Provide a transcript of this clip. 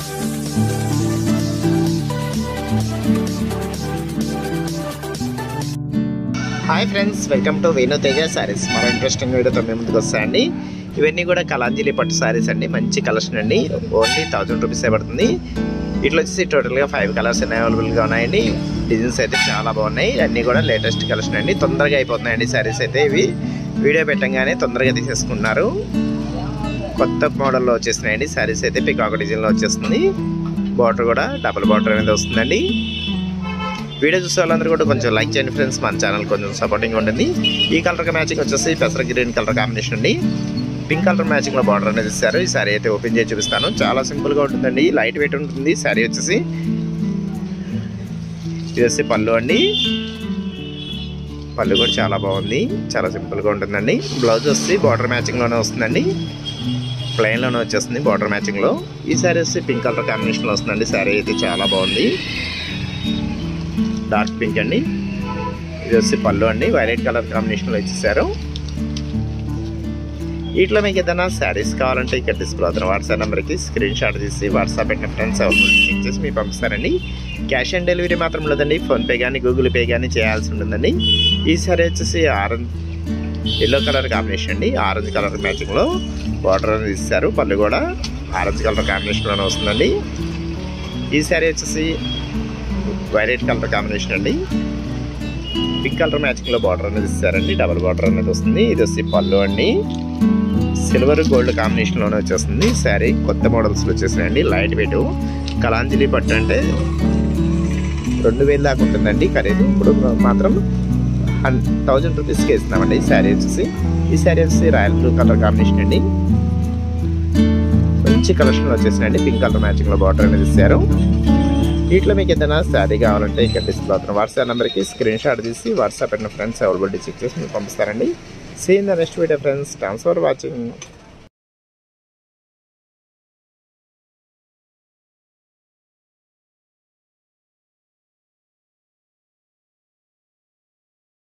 hi friends welcome to Venu Teja saris మరో interesting వీడియోతో మేము ముందుకు వస్తాయండి ఇవన్నీ కూడా కలాంజలి పట్టు సారీస్ అండి మంచి కలెక్షన్ అండి ఓన్లీ థౌజండ్ రూపీస్ పడుతుంది ఇట్లా వచ్చేసి టోటల్గా ఫైవ్ కలర్స్ అవైలబుల్గా ఉన్నాయండి డిజైన్స్ అయితే చాలా బాగున్నాయి అన్నీ కూడా లేటెస్ట్ కలెక్షన్ అండి తొందరగా అయిపోతున్నాయండి సారీస్ అయితే ఇవి వీడియో పెట్టంగానే తొందరగా తీసేసుకుంటున్నారు కొత్త మోడల్లో వచ్చేసినాయండి సారీస్ అయితే పికాక్ డిజైన్లో వచ్చేస్తుంది బార్డర్ కూడా డబుల్ బార్డర్ అనేది వస్తుందండి వీడియో చూసే వాళ్ళందరూ కూడా కొంచెం లైక్ చేయండి ఫ్రెండ్స్ మన ఛానల్ కొంచెం సపోర్టింగ్ ఉంటుంది ఈ కలర్ మ్యాచింగ్ వచ్చేసి పెసర గ్రీన్ కలర్ కాంబినేషన్ అండి పింక్ కలర్ మ్యాచింగ్ లో బార్డర్ అనేది ఇస్తారు ఈ సారీ అయితే ఓపెన్ చేసి చూపిస్తాను చాలా సింపుల్ గా ఉంటుందండి లైట్ వెయిట్ ఉంటుంది సారీ వచ్చేసి ఇది వచ్చి పళ్ళు అండి పళ్ళు కూడా చాలా బాగుంది చాలా సింపుల్ గా ఉంటుందండి బ్లౌజ్ వచ్చి బార్డర్ మ్యాచింగ్ లోనే వస్తుందండి ప్లెయిన్ లోనే వచ్చేస్తుంది బార్డర్ మ్యాచింగ్ లో ఈ సారీ వచ్చి పింక్ కలర్ కాంబినేషన్ లో వస్తుందండి సారీ అయితే చాలా బాగుంది డార్క్ పింక్ అండి ఇది వచ్చి పళ్ళు అండి వైలెట్ కలర్ కాంబినేషన్లో ఇచ్చేసారు వీటిలో మీకు ఏదైనా శారీస్ కావాలంటే ఇక్కడ డిస్ప్లే అవుతున్న వాట్సాప్ నెంబర్కి స్క్రీన్ షాట్ తీసి వాట్సాప్ పెట్టిన ఫ్రెండ్స్ చెక్ చేసి మీకు పంపిస్తారండి క్యాష్ ఆన్ డెలివరీ మాత్రం లేదండి ఫోన్పే కానీ గూగుల్ పే కానీ చేయాల్సి ఉంటుందండి ఈ సారీ వచ్చేసి ఆరెంజ్ ఎల్లో కలర్ కాంబినేషన్ అండి ఆరెంజ్ కలర్ మ్యాచింగ్లో బార్డర్ అనేది ఇస్తారు పళ్ళు కూడా ఆరెంజ్ కలర్ కాంబినేషన్లోనే వస్తుందండి ఈ సారీ వచ్చేసి వైలెట్ కలర్ కాంబినేషన్ అండి పింక్ కలర్ మ్యాచింగ్ లో బార్డర్ అనేది ఇస్తారండి డబుల్ బార్డర్ అనేది వస్తుంది ఇది వచ్చి పళ్ళు అండి సిల్వర్ గోల్డ్ కాంబినేషన్ లోనే వచ్చేస్తుంది శారీ కొత్త మోడల్స్ వచ్చేసినాయండి లైట్ వెయిట్ కలాంజలి పట్టు అంటే రెండు వేలు దాకా ఉంటుందండి ఖరీదు ఇప్పుడు మాత్రం థౌజండ్ రూపీస్కి ఇస్తున్నామండి ఈ శారీ వచ్చేసి ఈ శారీ వచ్చేసి రాయల్ బ్లూ కలర్ కాంబినేషన్ అండి మంచి కలెక్షన్ వచ్చేసినాయండి పింక్ కలర్ మ్యాచింగ్ లో బార్డర్ అనేది ఇస్తారు వీటిలో మీకు ఏదైనా శారీ కావాలంటే ఇక్కడ డిస్ప్లే అవుతున్న వాట్సాప్ నెంబర్కి స్క్రీన్ షాట్ తీసి వాట్సాప్ పెట్టిన ఫ్రెండ్స్ అవైలబిలిటీ చెక్ చేసి మీకు పంపిస్తారండి seen the next video friends thanks for watching